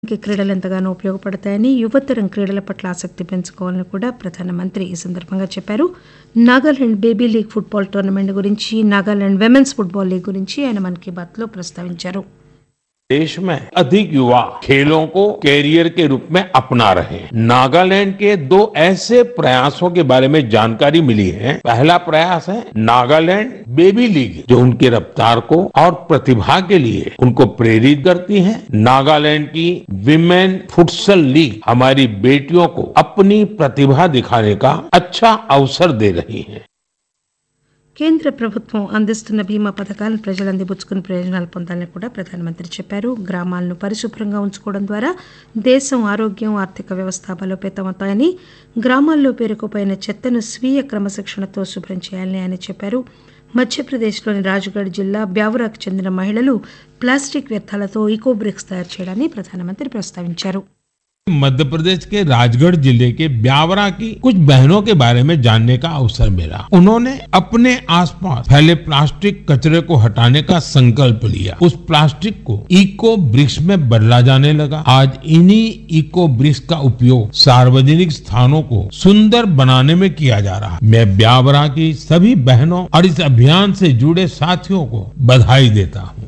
కి క్రీడలు ఎంతగానో ఉపయోగపడతాయని యువతరం క్రీడల పట్ల ఆసక్తి పెంచుకోవాలని కూడా ప్రధానమంత్రి ఈ సందర్భంగా చెప్పారు Nagaland baby league football tournament గురించి నాగాలాండ్ విమెన్స్ ఫుట్బాల్ లీగ్ గురించి ఆయన మన్ కీ బాత్ లో ప్రస్తావించారు देश में अधिक युवा खेलों को कैरियर के रूप में अपना रहे हैं नागालैंड के दो ऐसे प्रयासों के बारे में जानकारी मिली है पहला प्रयास है नागालैंड बेबी लीग जो उनकी रफ्तार को और प्रतिभा के लिए उनको प्रेरित करती है नागालैंड की विमेन फुटसल लीग हमारी बेटियों को अपनी प्रतिभा दिखाने का अच्छा अवसर दे रही है కేంద్ర ప్రభుత్వం అందిస్తున్న బీమా పథకాలను ప్రజలు అందిపుచ్చుకుని ప్రయోజనాలు పొందాలని కూడా ప్రధానమంత్రి చెప్పారు గ్రామాలను పరిశుభ్రంగా ఉంచుకోవడం ద్వారా దేశం ఆరోగ్యం ఆర్థిక వ్యవస్థ బలోపేతమవుతాయని గ్రామాల్లో పేరుకుపోయిన చెత్తను స్వీయ క్రమశిక్షణతో శుభ్రం చేయాలని ఆయన చెప్పారు మధ్యప్రదేశ్లోని రాజ్గఢ్ జిల్లా బ్యావురాకు చెందిన మహిళలు ప్లాస్టిక్ వ్యర్థాలతో ఈకో బ్రిక్స్ తయారు చేయడాన్ని ప్రధానమంత్రి ప్రస్తావించారు मध्य प्रदेश के राजगढ़ जिले के ब्यावरा की कुछ बहनों के बारे में जानने का अवसर मिला उन्होंने अपने आसपास फैले प्लास्टिक कचरे को हटाने का संकल्प लिया उस प्लास्टिक को इको ब्रिक्स में बदला जाने लगा आज इन्हीं इको ब्रिक्स का उपयोग सार्वजनिक स्थानों को सुंदर बनाने में किया जा रहा है मैं ब्यावरा की सभी बहनों और इस अभियान से जुड़े साथियों को बधाई देता हूँ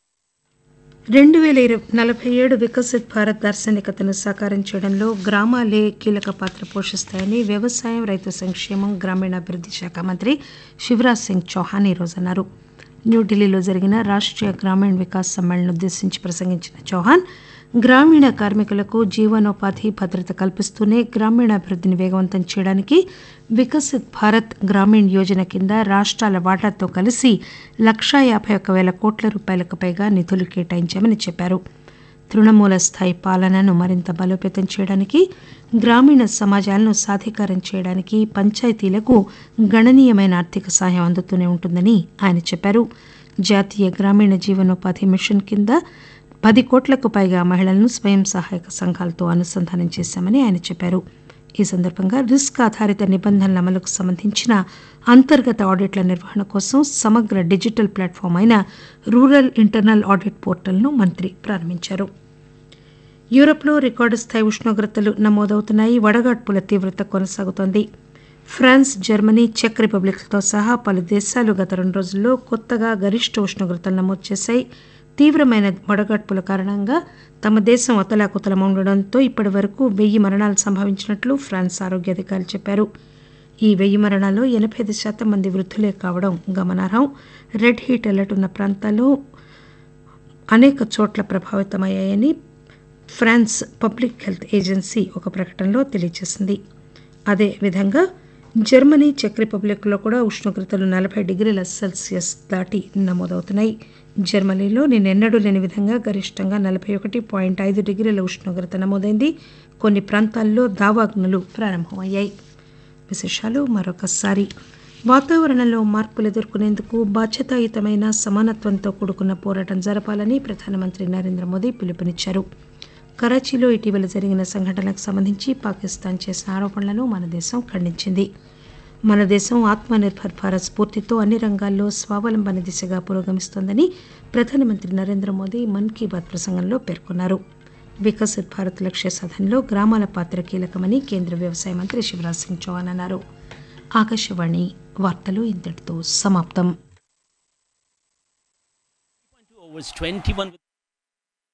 రెండు వేల ఇరవై నలభై ఏడు వికసిత్ భారత్ దార్శనికతను సాకారం చేయడంలో గ్రామాలే కీలక పాత్ర పోషిస్తాయని వ్యవసాయం రైతు సంక్షేమం గ్రామీణాభివృద్ధి శాఖ మంత్రి శివరాజ్ సింగ్ చౌహాన్ ఈరోజు అన్నారు న్యూఢిల్లీలో జరిగిన రాష్ట్రీయ గ్రామీణ వికాస్ సమ్మేళనం ఉద్దేశించి ప్రసంగించిన చౌహాన్ గ్రామీణ కార్మికులకు జీవనోపాధి భద్రత కల్పిస్తూనే గ్రామీణాభివృద్ధిని వేగవంతం చేయడానికి వికసిత్ భారత్ గ్రామీణ్ యోజన కింద రాష్ట్రాల వాటాతో కలిసి లక్షా యాభై ఒక్క వేల కోట్ల రూపాయలకు పైగా నిధులు కేటాయించామని చెప్పారు తృణమూల స్థాయి పాలనను మరింత బలోపేతం చేయడానికి గ్రామీణ సమాజాలను సాధికారం చేయడానికి పంచాయతీలకు గణనీయమైన ఆర్థిక సహాయం అందుతూనే ఉంటుందని ఆయన చెప్పారు జాతీయ గ్రామీణ జీవనోపాధి మిషన్ కింద పది కోట్లకు పైగా మహిళలను స్వయం సహాయక సంఘాలతో అనుసంధానం చేశామని ఆయన చెప్పారు ఈ సందర్భంగా రిస్క్ ఆధారిత నిబంధనల అమలుకు సంబంధించిన అంతర్గత ఆడిట్ల నిర్వహణ కోసం సమగ్ర డిజిటల్ ప్లాట్ఫామ్ అయిన రూరల్ ఇంటర్నల్ ఆడిట్ పోర్టల్ను మంత్రి ప్రారంభించారు యూరప్లో రికార్డు స్థాయి ఉష్ణోగ్రతలు నమోదవుతున్నాయి వడగాడ్పుల తీవ్రత కొనసాగుతోంది ఫ్రాన్స్ జర్మనీ చెక్ రిపబ్లిక్తో సహా పలు దేశాలు గత రెండు రోజుల్లో కొత్తగా గరిష్ట ఉష్ణోగ్రతలు నమోదు చేశాయి తీవ్రమైన వడగడ్పుల కారణంగా తమ దేశం అతలాకుతలం ఉండడంతో ఇప్పటి వరకు వెయ్యి మరణాలు సంభవించినట్లు ఫ్రాన్స్ ఆరోగ్య అధికారులు చెప్పారు ఈ వెయ్యి మరణాల్లో ఎనభై ఐదు శాతం మంది వృద్ధులే కావడం గమనార్హం రెడ్ హీట్ అలర్ట్ ఉన్న ప్రాంతాల్లో అనేక చోట్ల ప్రభావితమయ్యాయని ఫ్రాన్స్ పబ్లిక్ హెల్త్ ఏజెన్సీ ఒక ప్రకటనలో తెలియజేసింది అదే విధంగా జర్మనీ చెక్ రిపబ్లిక్లో కూడా ఉష్ణోగ్రతలు నలభై డిగ్రీల సెల్సియస్ దాటి నమోదవుతున్నాయి జర్మనీలో నిన్నెన్నడూ లేని విధంగా గరిష్టంగా నలభై ఒకటి పాయింట్ ఐదు డిగ్రీల ఉష్ణోగ్రత నమోదైంది కొన్ని ప్రాంతాల్లో దావాగ్నులు ప్రారంభమయ్యాయి విశేషాలు మరొకసారి వాతావరణంలో మార్పులు ఎదుర్కొనేందుకు బాధ్యతాయుతమైన సమానత్వంతో కూడుకున్న పోరాటం జరపాలని ప్రధానమంత్రి నరేంద్ర మోదీ పిలుపునిచ్చారు కరాచీలో ఇటీవల జరిగిన సంఘటనలకు సంబంధించి పాకిస్తాన్ చేసిన ఆరోపణలను మన దేశం ఖండించింది మన దేశం ఆత్మనిర్భర్ భారత్ స్ఫూర్తితో అన్ని రంగాల్లో స్వావలంబన దిశగా పురోగమిస్తోందని ప్రధానమంత్రి నరేంద్ర మోదీ మన్ కీ బాత్ ప్రసంగంలో పేర్కొన్నారు వికసిత్ భారత్ లక్ష్య సాధనలో గ్రామాల పాత్ర కీలకమని కేంద్ర వ్యవసాయ మంత్రి శివరాజ్ సింగ్ చౌహాన్ అన్నారు ఆకాశవాణి వార్తలు ఇంతటితో సమాప్తం was 21